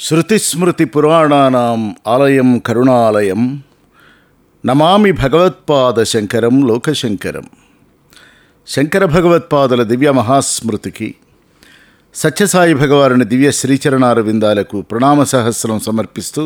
శృతిస్మృతిపురాణానాం ఆలయం కరుణాలయం నమామి భగవత్పాద శంకరం లోకశంకరం శంకర భగవత్పాదుల దివ్య మహాస్మృతికి సత్యసాయి భగవారుని దివ్య శ్రీచరణారవిందాలకు ప్రణామ సహస్రం సమర్పిస్తూ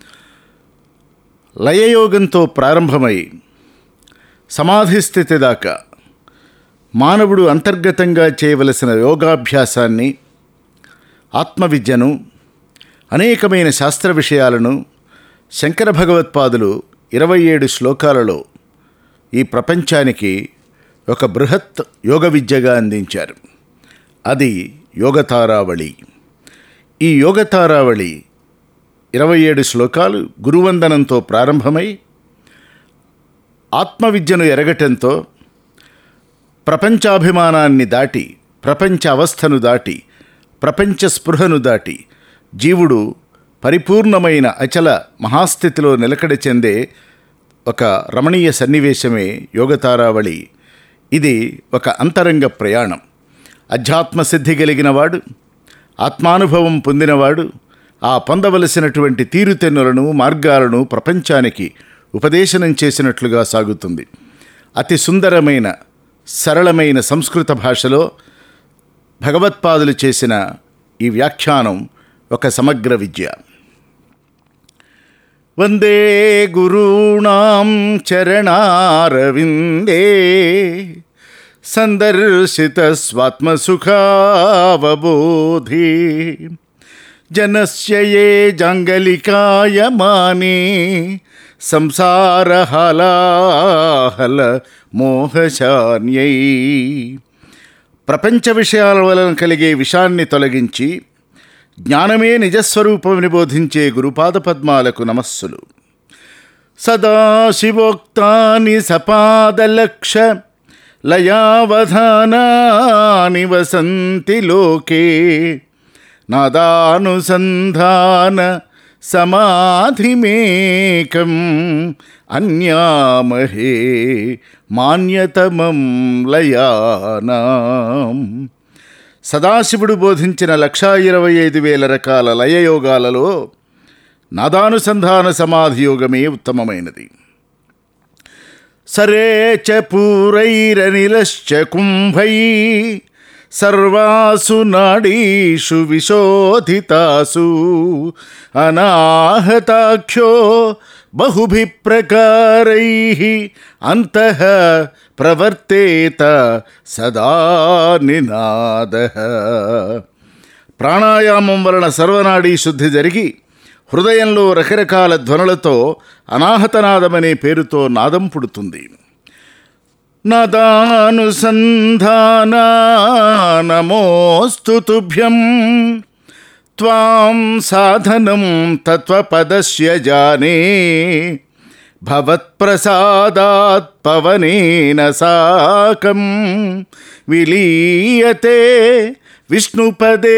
లయయోగంతో ప్రారంభమై సమాధి స్థితి దాకా మానవుడు అంతర్గతంగా చేయవలసిన యోగాభ్యాసాన్ని ఆత్మవిద్యను అనేకమైన శాస్త్ర విషయాలను శంకర భగవత్పాదులు ఇరవై ఏడు శ్లోకాలలో ఈ ప్రపంచానికి ఒక బృహత్ యోగ విద్యగా అందించారు అది యోగతారావళి ఈ యోగతారావళి ఇరవై ఏడు శ్లోకాలు గురువందనంతో ప్రారంభమై ఆత్మవిద్యను ఎరగటంతో ప్రపంచాభిమానాన్ని దాటి ప్రపంచ అవస్థను దాటి ప్రపంచ స్పృహను దాటి జీవుడు పరిపూర్ణమైన అచల మహాస్థితిలో నిలకడ చెందే ఒక రమణీయ సన్నివేశమే యోగతారావళి ఇది ఒక అంతరంగ ప్రయాణం అధ్యాత్మ సిద్ధి కలిగినవాడు ఆత్మానుభవం పొందినవాడు ఆ పొందవలసినటువంటి తీరుతెన్నులను మార్గాలను ప్రపంచానికి ఉపదేశనం చేసినట్లుగా సాగుతుంది అతి సుందరమైన సరళమైన సంస్కృత భాషలో భగవత్పాదులు చేసిన ఈ వ్యాఖ్యానం ఒక సమగ్ర విద్య వందే గురూణాం చరణారవిందే సందర్శిత స్వాత్మసుఖావబోధి జనస్య ఏ జాంగలికాయమానే సంసారహలాహల మోహశాన్యై ప్రపంచ విషయాల వలన కలిగే విషాన్ని తొలగించి జ్ఞానమే నిజస్వరూపమని బోధించే గురుపాద పద్మాలకు నమస్సులు సదాశివోక్తాని సపాదలక్ష లయావధానాని వసంతి లోకే నాదానుసంధాన సమాధిమేకం అన్యామహే మాన్యతమం లయానాం సదాశివుడు బోధించిన లక్షా ఇరవై ఐదు వేల రకాల లయయోగాలలో నాదానుసంధాన సమాధి యోగమే ఉత్తమమైనది సరే చ పూరైరనిలశ్చ కుంభై సర్వాసు నాడీషు విశోధితాసు అనాహతాఖ్యో బహుభి ప్రకారై అంతః ప్రవర్తేత సదా నినాద ప్రాణాయామం వలన సర్వనాడీ శుద్ధి జరిగి హృదయంలో రకరకాల ధ్వనులతో అనాహతనాదమనే పేరుతో నాదం పుడుతుంది నదానుసంధానా నమోస్తు తుభ్యం త్వాం సాధనం తత్వపదస్య జానే భవత్ప్రసాదాత్ పవనేన సాకం విలీయతే విష్ణుపదే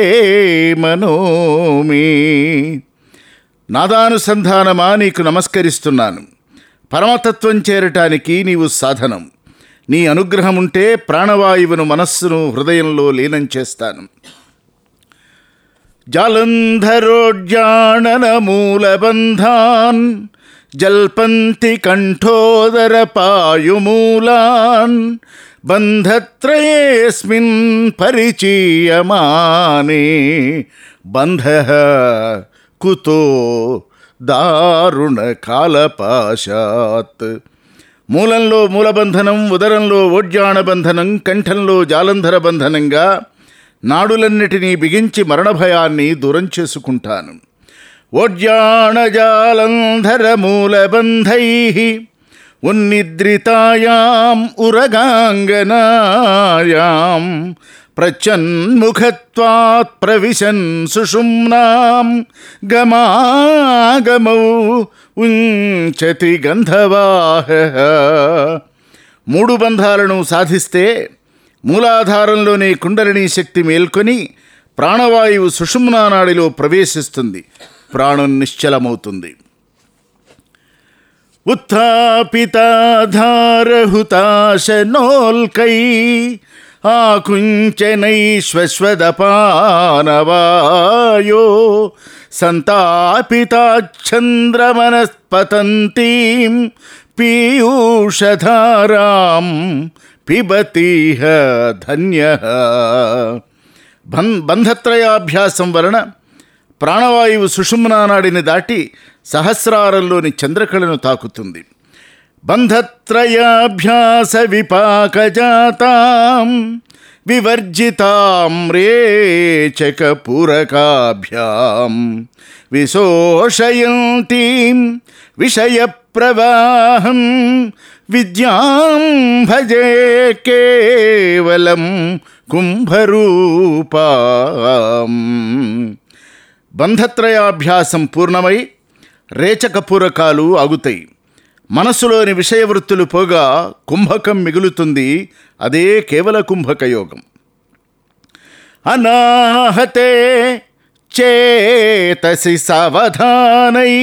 మనోమి నాదానుసంధానమా నీకు నమస్కరిస్తున్నాను పరమతత్వం చేరటానికి నీవు సాధనం నీ అనుగ్రహం ఉంటే ప్రాణవాయువును మనస్సును హృదయంలో లీనం చేస్తాను జాలంధరోడ్యాణన మూలబంధాన్ జల్పంతి కంఠోదర పాయుమూలాన్ బంధత్రయేస్మిన్ పరిచీయమానే బంధ కుతో దారుణ కాలపాశాత్ మూలంలో మూలబంధనం ఉదరంలో ఓడ్యాణ బంధనం కంఠంలో జాలంధర బంధనంగా నాడులన్నిటినీ బిగించి మరణభయాన్ని దూరం చేసుకుంటాను ఓడ్యాణజాలంధర మూలబంధై ఉన్నిద్రితాయాం ఉరగాంగనాయాం ప్రచన్ముఖత్వాత్ ప్రవిశన్ సుషుమ్నాం గమాగమౌ ఉంచతి గంధవాహ మూడు బంధాలను సాధిస్తే మూలాధారంలోని కుండలిని శక్తి మేల్కొని ప్రాణవాయువు సుషుమ్నా నాడిలో ప్రవేశిస్తుంది ప్రాణం నిశ్చలమవుతుంది ఉత్థాపితాధారహుతాశనోల్కై ఆకుంచనైశ్వశ్వదపానవాయో సంతాపితాచ్ఛంద్రమనస్పతంతీం పీయూషధారాం పిబతీహ ధన్య బం బంధత్రయాభ్యాసం వలన ప్రాణవాయువు సుషుమ్నా నాడిని దాటి సహస్రారంలోని చంద్రకళను తాకుతుంది బంధత్రయాభ్యాస విపాకజాతాం వివర్జితాం రేచకపూరకాభ్యాం విశోషయంతీం విషయప్రవాహం విద్యాం భజే కేవలం కుంభరూపాం బంధత్రయాభ్యాసం పూర్ణమై రేచకపూరకాలు ఆగుతాయి మనస్సులోని విషయవృత్తులు పోగా కుంభకం మిగులుతుంది అదే కేవల కుంభక యోగం అనాహతే చేతసి సావధానై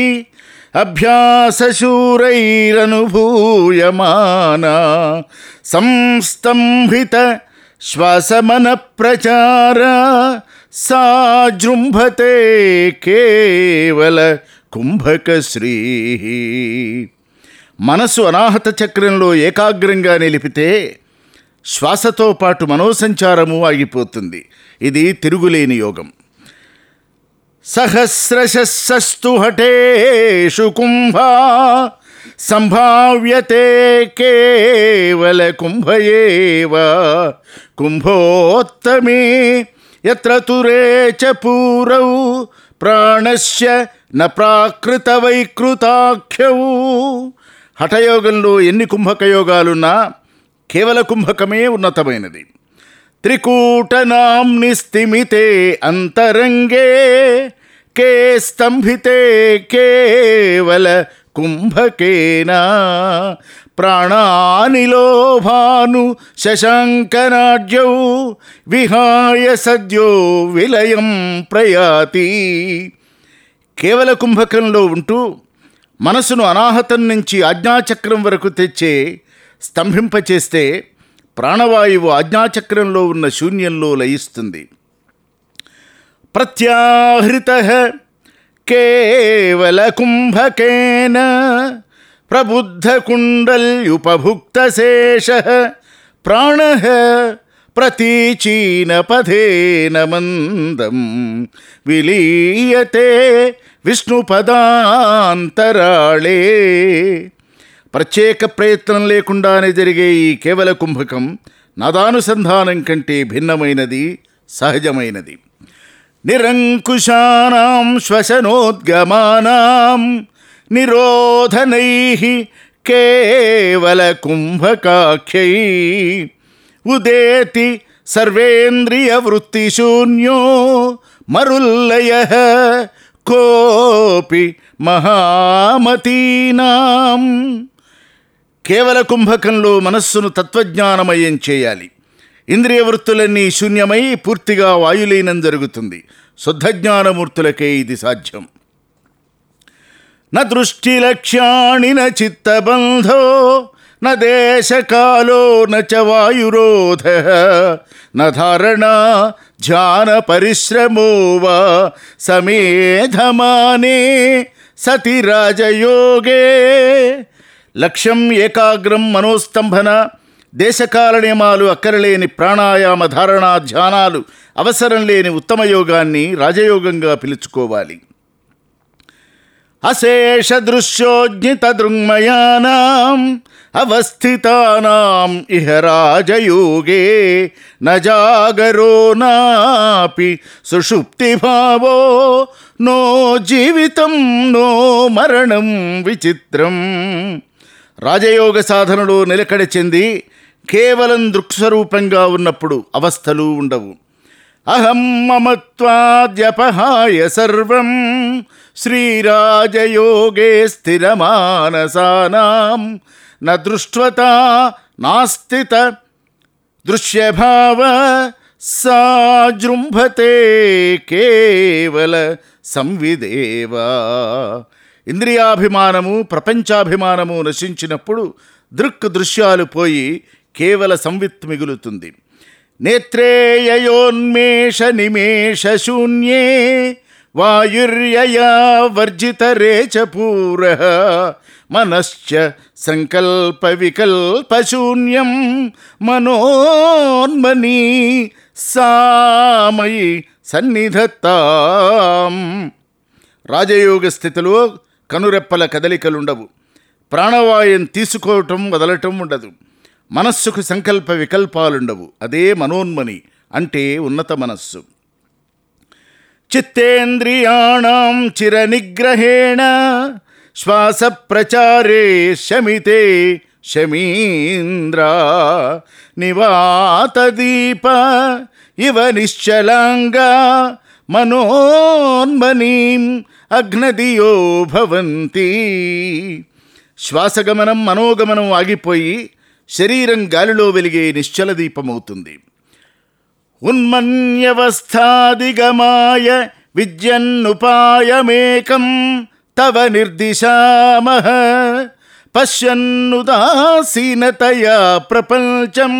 అభ్యాసశూరైరనుభూయమానా సంస్తంభిత శ్వాసమన ప్రచార సాజృంభతే కేవల కుంభకశ్రీ మనసు అనాహత చక్రంలో ఏకాగ్రంగా నిలిపితే శ్వాసతో పాటు మనోసంచారము ఆగిపోతుంది ఇది తిరుగులేని యోగం సహస్రశస్సు హఠేషు కుంభా సంభావ్యతే కేవల కుంభయేవ కుంభోత్తమే ఎత్ర తురే చ పూరౌ ప్రాణస్య న ప్రాకృత వైకృతాఖ్యౌ హఠయోగంలో ఎన్ని కుంభకయోగాలున్నా కేవల కుంభకమే ఉన్నతమైనది త్రికూటనాంని స్థిమితే అంతరంగే కే స్తంభితే కేవల కుంభకేనా ప్రాణానిలో భాను శశాంకనాడ్యౌ విహాయ సద్యో విలయం ప్రయాతి కేవల కుంభకంలో ఉంటూ మనసును అనాహతం నుంచి ఆజ్ఞాచక్రం వరకు తెచ్చే స్తంభింపచేస్తే ప్రాణవాయువు ఆజ్ఞాచక్రంలో ఉన్న శూన్యంలో లయిస్తుంది ప్రత్యాహృత కేవల కుంభకేన ప్రబుద్ధ కుండల్యుపభుక్తశేష ప్రాణ ప్రతీచీన పథేన మందం విలీయతే విష్ణుపదాంతరాళే ప్రత్యేక ప్రయత్నం లేకుండానే జరిగే ఈ కేవల కుంభకం నాదానుసంధానం కంటే భిన్నమైనది సహజమైనది నిరంకుశానాం శ్వసనోద్గమానాం నిరోధనై కేవల కుంభకాఖ్యై ఉదేతి సర్వేంద్రియ వృత్తిశూన్యో మరుల్లయ కోపి మహామతీనాం కేవల కుంభకంలో మనస్సును తత్వజ్ఞానమయం చేయాలి ఇంద్రియ వృత్తులన్నీ శూన్యమై పూర్తిగా వాయులీనం జరుగుతుంది శుద్ధ జ్ఞానమూర్తులకే ఇది సాధ్యం న దృష్టిలక్ష్యాణి న చిత్తబంధో న దేశకాలో న చ వాయురోధ న ధారణా ధ్యాన పరిశ్రమో వా సమేధమానే సతి రాజయోగే లక్ష్యం ఏకాగ్రం మనోస్తంభన దేశకాల నియమాలు అక్కరలేని ప్రాణాయామ ధారణ ధ్యానాలు అవసరం లేని ఉత్తమ యోగాన్ని రాజయోగంగా పిలుచుకోవాలి అశేష దృశ్యోజ్ఞిత దృంగమయానాం అవస్థితానాం ఇహ రాజయోగే న జాగరో నాపి సుషుప్తి భావో నో జీవితం నో మరణం విచిత్రం రాజయోగ సాధనలో నిలకడ చెంది కేవలం దృక్స్వరూపంగా ఉన్నప్పుడు అవస్థలు ఉండవు అహం మమత్వాద్యపహాయ సర్వం శ్రీరాజయోగే స్థిరమానసానాం న దృష్ట్వత నాస్తిత దృశ్యభావ సాజృంభతే కేవల సంవిదేవ ఇంద్రియాభిమానము ప్రపంచాభిమానము నశించినప్పుడు దృక్ దృశ్యాలు పోయి కేవల సంవిత్ మిగులుతుంది నేత్రేయోన్మేష నిమేష శూన్యే వాయుర్యయా వర్జితరే చ పూర మనశ్చ సంకల్ప వికల్ప శూన్యం మనోన్మనీ సామయి సన్నిధత్తాం రాజయోగ స్థితిలో కనురెప్పల కదలికలుండవు ప్రాణవాయుం తీసుకోవటం వదలటం ఉండదు మనస్సుకు సంకల్ప వికల్పాలుండవు అదే మనోన్మని అంటే ఉన్నత మనస్సు చిత్తేంద్రియాణం చిరనిగ్రహేణ శ్వాస ప్రచారే శమితే శమీంద్ర నివాత దీప ఇవ నిశ్చలాంగా మనోన్మనీం అగ్నదియో భవంతి శ్వాసగమనం మనోగమనం ఆగిపోయి శరీరం గాలిలో వెలిగే నిశ్చల దీపమవుతుంది ఉన్మన్యవస్థాదిగమాయ విద్యన్నుపాయమేకం తవ నిర్దిశామహ పశ్యన్నుదాసీనతయా ప్రపంచం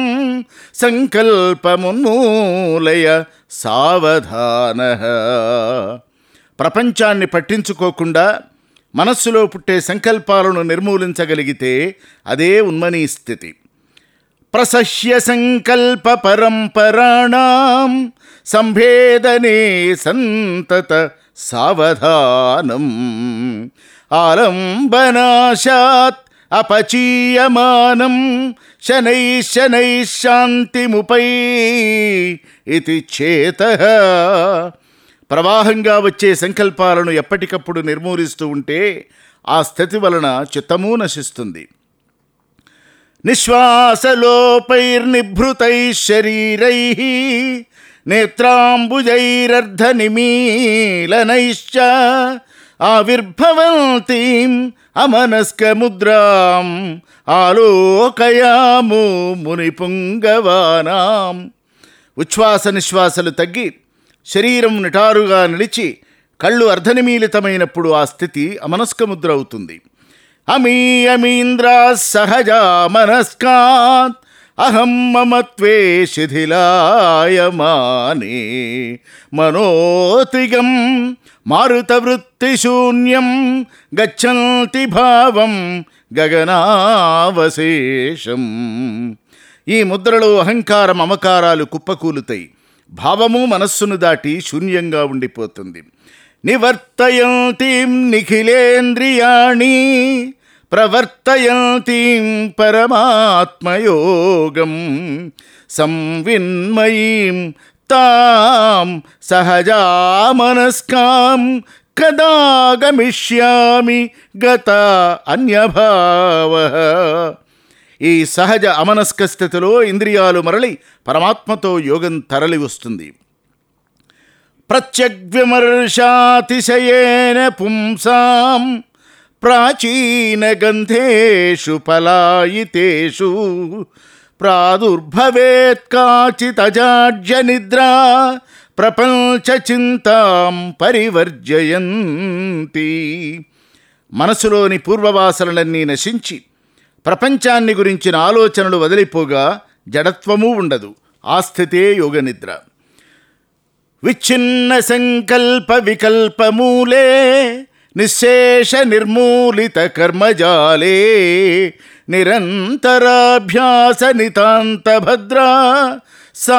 సంకల్పమున్మూలయ సావధాన ప్రపంచాన్ని పట్టించుకోకుండా మనస్సులో పుట్టే సంకల్పాలను నిర్మూలించగలిగితే అదే ఉన్మనీ స్థితి ప్రసహ్య సంకల్ప పరంపరాణం సంభేదనే సంతత సావధానం ఆలంబనాశాత్ అపచీయమానం శనై శనై శాంతిముపై ఇది చేత ప్రవాహంగా వచ్చే సంకల్పాలను ఎప్పటికప్పుడు నిర్మూలిస్తూ ఉంటే ఆ స్థితి వలన చిత్తము నశిస్తుంది నిశ్వాసలోపైర్నిభృతై శరీరై నేత్రాంబుజైరర్ధనిమీలనైశ్చ ఆవిర్భవంతీం అమనస్కముద్రాం ఆలోకయాము మునిపుంగవానాం ఉచ్ఛ్వాస నిశ్వాసలు తగ్గి శరీరం నిటారుగా నిలిచి కళ్ళు అర్ధనిమీలితమైనప్పుడు ఆ స్థితి అమనస్కముద్ర అవుతుంది అమీ అమీంద్రా సహజా మనస్కాత్ అహం మమత్వే శిథిలాయమానే మనోతిగం మారుతవృత్తిశూన్యం గచ్చంతి భావం గగనావశేషం ఈ ముద్రలో అహంకారం మమకారాలు కుప్పకూలుతాయి భావము మనస్సును దాటి శూన్యంగా ఉండిపోతుంది నివర్తయంతీం నిఖిలేంద్రియాణి ప్రవర్తయంతీం పరమాత్మయోగం సంవిన్మయీం తాం సహజామనస్కాం కదా గమిష్యామి గత అన్యభావ ఈ సహజ అమనస్క స్థితిలో ఇంద్రియాలు మరలి పరమాత్మతో యోగం తరలి వస్తుంది ప్రత్యగ్విమర్శాతిశయేన పుంసాం ప్రాచీనగంధేషు పలాయితేషు ప్రాదుర్భవేత్ కాచితజాడ్య నిద్రా ప్రపంచ చింతాం పరివర్జయంతి మనసులోని పూర్వవాసనలన్నీ నశించి ప్రపంచాన్ని గురించిన ఆలోచనలు వదిలిపోగా జడత్వము ఉండదు ఆ స్థితే యోగనిద్ర విచ్ఛిన్న సంకల్ప వికల్పమూలే నిశేష నిర్మూలిత కర్మజాలే నిరంతరాభ్యాస నితాంత భద్రా సా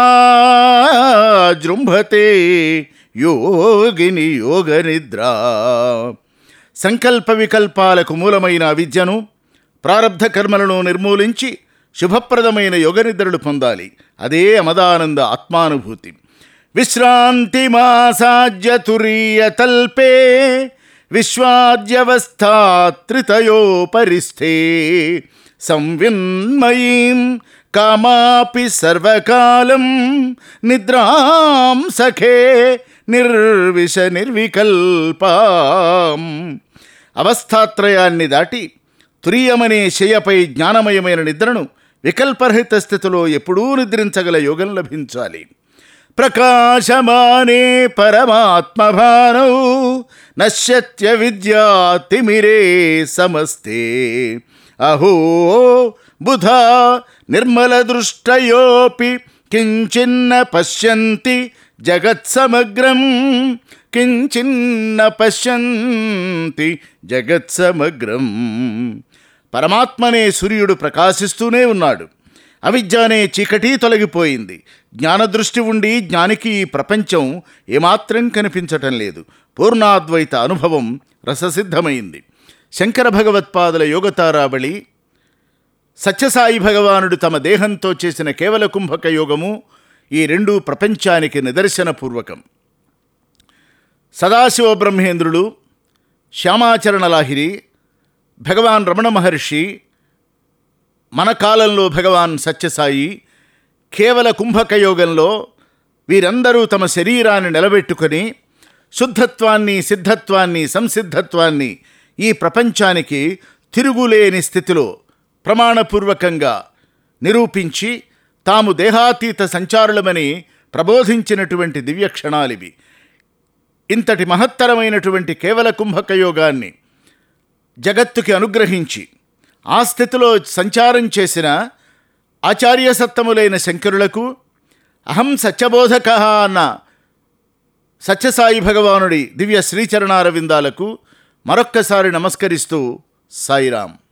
జృంభతే యోగిని యోగ నిద్ర సంకల్ప వికల్పాలకు మూలమైన విద్యను ప్రారబ్ధ కర్మలను నిర్మూలించి శుభప్రదమైన యోగనిద్రలు పొందాలి అదే అమదానంద ఆత్మానుభూతి విశ్రాంతి మాసాజ్య తురీయ తల్పే విశ్వాద్యవస్థాత్రితయోపరిస్థే సంవిన్మయీం కామాపి సర్వకాలం నిద్రాం సఖే నిర్విష నిర్వికల్పాం అవస్థాత్రయాన్ని దాటి తురీయమనే శయపై జ్ఞానమయమైన నిద్రను వికల్పరహిత స్థితిలో ఎప్పుడూ నిద్రించగల యోగం లభించాలి ప్రకాశమానే పరమాత్మభానౌ నశ్యత్య విద్యా తిమిరే సమస్తే అహో బుధ నిర్మల దృష్టయోపి కించిన్న పశ్యంతి జగత్సమగ్రం కించిన్న పశ్యంతి జగత్సమగ్రం పరమాత్మనే సూర్యుడు ప్రకాశిస్తూనే ఉన్నాడు అవిద్య అనే చీకటి తొలగిపోయింది జ్ఞానదృష్టి ఉండి జ్ఞానికి ఈ ప్రపంచం ఏమాత్రం కనిపించటం లేదు పూర్ణాద్వైత అనుభవం రససిద్ధమైంది శంకర భగవత్పాదుల యోగతారాబళి సత్యసాయి భగవానుడు తమ దేహంతో చేసిన కేవల కుంభక యోగము ఈ రెండు ప్రపంచానికి నిదర్శనపూర్వకం సదాశివ బ్రహ్మేంద్రుడు శ్యామాచరణ లాహిరి భగవాన్ రమణ మహర్షి మన కాలంలో భగవాన్ సత్యసాయి కేవల కుంభక యోగంలో వీరందరూ తమ శరీరాన్ని నిలబెట్టుకొని శుద్ధత్వాన్ని సిద్ధత్వాన్ని సంసిద్ధత్వాన్ని ఈ ప్రపంచానికి తిరుగులేని స్థితిలో ప్రమాణపూర్వకంగా నిరూపించి తాము దేహాతీత సంచారులమని ప్రబోధించినటువంటి దివ్య క్షణాలివి ఇంతటి మహత్తరమైనటువంటి కేవల కుంభక యోగాన్ని జగత్తుకి అనుగ్రహించి ఆ స్థితిలో సంచారం చేసిన ఆచార్య సత్తములైన శంకరులకు అహం సత్యబోధక అన్న సత్యసాయి భగవానుడి దివ్య శ్రీచరణారవిందాలకు మరొక్కసారి నమస్కరిస్తూ సాయిరాం